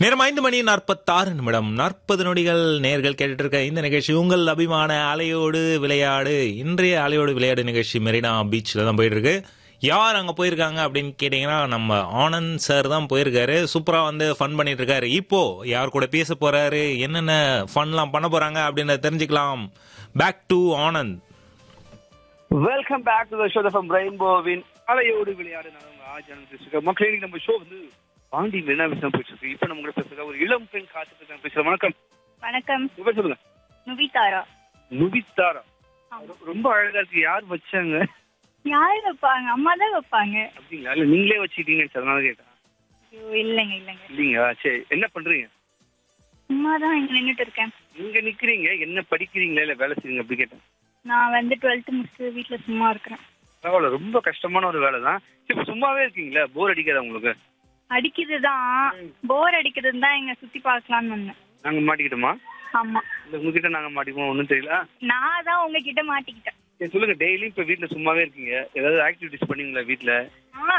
நேரம் ஐந்து மணி நாற்பத்தாறு நிமிடம் நாற்பது நொடிகள் நேர்கள் கேட்டுட்டு இருக்க இந்த நிகழ்ச்சி உங்கள் அபிமான அலையோடு விளையாடு இன்றைய அலையோடு விளையாடு நிகழ்ச்சி மெரினா பீச்சில் தான் போயிட்டு இருக்கு யார் அங்கே போயிருக்காங்க அப்படின்னு கேட்டிங்கன்னா நம்ம ஆனந்த் சார் தான் போயிருக்காரு சூப்பராக வந்து ஃபன் பண்ணிட்டு இருக்காரு இப்போ யார் கூட பேச போறாரு என்னென்ன ஃபன்லாம் பண்ண போறாங்க அப்படின்னு தெரிஞ்சுக்கலாம் back to Anand welcome back to the show from ரெயின்போவின் அலையோடு விளையாடு நான் உங்க ஆஜான் பேசுகிறேன் மக்களே இன்னைக்கு நம்ம ஷோ வந்து பாண்டி மெரினா பீச் தான் போயிட்டு இருக்கு இப்போ நம்ம கூட பேசுகிற ஒரு இளம் பெண் காத்துட்டு தான் பேசுகிறேன் வணக்கம் வணக்கம் உங்க பேர் சொல்லுங்க நுவிதாரா நுபித்தாரா ஆமா. ரொ- ரொம்ப அழகா இருக்கு யார் வச்சாங்க யாரு வைப்பாங்க அம்மா தான் வைப்பாங்க அப்படிங்களா இல்ல நீங்களே வச்சுக்கிட்டீங்கன்னு அதனால கேட்டேன் ஐயோ இல்லைங்க இல்லைங்க இல்லைங்களா சரி என்ன பண்றீங்க சும்மா தான் இங்க நின்றுட்டு இருக்கேன் நீங்க நிக்கிறீங்க என்ன படிக்கிறீங்களா இல்ல வேலை செய்றீங்க அப்படி கேட்டேன் நான் வந்து டுவெல்த் முடிச்சு வீட்ல சும்மா இருக்கிறேன் பரவாயில்ல ரொம்ப கஷ்டமான ஒரு வேலை தான் இப்போ சும்மாவே இருக்கீங்களா போர் அடிக்காதா உங்களுக்கு அடிக்குது தான் போர் அடிக்கிறது தான் இங்க சுத்தி பார்க்கலாம்னு வந்தேன் நாங்க மாட்டிக்கிட்டோமா ஆமா இல்ல உங்ககிட்ட நாங்க மாட்டிக்குவோம் ஒன்றும் தெரியல நான் தான் உங்ககிட்ட மாட்டிக்கிட்டேன் சரி சொல்லுங்க டெய்லி இப்ப வீட்ல சும்மாவே இருக்கீங்க ஏதாவது ஆக்டிவிட்டிஸ் பண்ணீங்களா வீட்ல ஆ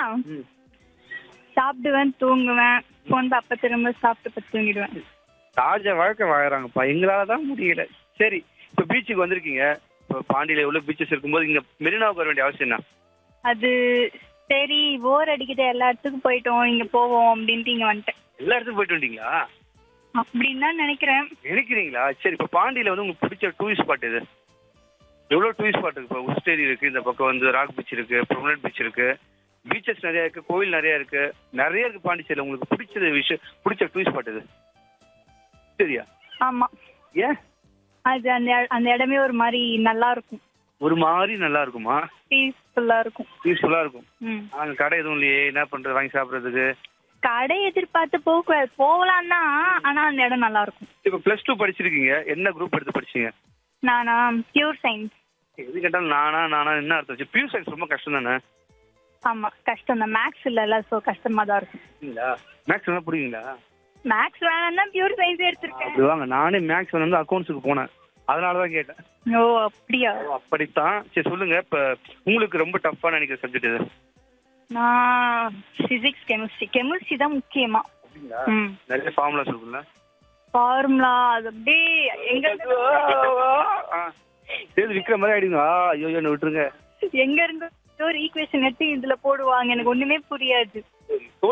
சாப்பிடுவேன் தூங்குவேன் ஃபோன் பார்ப்ப திரும்ப சாப்பிட்டு பார்த்து தூங்கிடுவேன் தாஜ வாழ்க்கை வாழறாங்கப்பா எங்களால தான் முடியல சரி இப்ப பீச்சுக்கு வந்திருக்கீங்க இப்போ பாண்டியில எவ்வளவு பீச்சஸ் இருக்கும்போது இங்க மெரினாவுக்கு வர வேண்டிய அவசியம் என்ன அது சரி போர் அடிக்குது எல்லா இடத்துக்கும் போயிட்டோம் இங்க போவோம் அப்படின்ட்டு இங்க வந்துட்டேன் எல்லா இடத்துக்கும் போயிட்டு வந்தீங்களா அப்படின்னு தான் நினைக்கிறேன் நினைக்கிறீங்களா சரி இப்ப பாண்டியில வந்து உங்களுக்கு பிடிச்ச டூரிஸ்ட் ஸ்பாட் இது எவ்வளவு டூரிஸ்ட் ஸ்பாட் இருக்கு இப்போ உஸ்டேரி இருக்கு இந்த பக்கம் வந்து ராக் பீச் இருக்கு ப்ரொமனட் பீச் இருக்கு பீச்சஸ் நிறைய இருக்கு கோவில் நிறைய இருக்கு நிறைய இருக்கு பாண்டிச்சேரியில உங்களுக்கு பிடிச்சது விஷயம் பிடிச்ச டூரிஸ்ட் ஸ்பாட் இது சரியா ஆமா ஏன் அது அந்த அந்த இடமே ஒரு மாதிரி நல்லா இருக்கும் ஒரு மாதிரி நல்லா இருக்குமா பீஸ்ஃபுல்லா இருக்கும் பீஸ்ஃபுல்லா இருக்கும் ம். அங்க கடை எதுவும் இல்லையே என்ன பண்றது வாங்கி சாப்பிடுறதுக்கு கடை எதிர்பார்த்து போக போகலாம் தான் ஆனா அந்த இடம் நல்லா இருக்கும் இப்ப பிளஸ் டூ படிச்சிருக்கீங்க என்ன குரூப் எடுத்து படிச்சீங்க நானா பியூர் சயின்ஸ் எது கேட்டாலும் நானா நானா என்ன அர்த்தம் பியூர் சயின்ஸ் ரொம்ப கஷ்டம் தானே ஆமா கஷ்டம் தான் மேக்ஸ் இல்லைல்ல ஸோ கஷ்டமா தான் இருக்கும் இல்லைங்களா மேக்ஸ் என்ன பிடிக்குங்களா மேக்ஸ் வேணாம் தான் பியூர் சயின்ஸ் எடுத்திருக்கேன் அப்படி வாங்க நானே மேக்ஸ் வந்து அக்கௌண்ட்ஸுக்கு போனேன் அதனால தான் கேட்டேன் ஓ அப்படியா ஓ, அப்படித்தான் சரி சொல்லுங்க இப்ப உங்களுக்கு ரொம்ப டஃப்பா நினைக்கிற சப்ஜெக்ட் இது நான் பிசிக்ஸ் கெமிஸ்ட்ரி கெமிஸ்ட்ரி தான் முக்கியமா அப்படிங்களா ம் நிறைய ஃபார்முலாஸ் இருக்குல்ல ஃபார்முலா அது அப்படியே எங்க இருந்து சரி விக்கிற மாதிரி ஆயிடுங்க ஆ, ஐயோ என்ன விட்டுருங்க எங்க இருந்து ஒரு ஈக்குவேஷன் எடுத்து இதுல போடுவாங்க எனக்கு ஒண்ணுமே புரியாது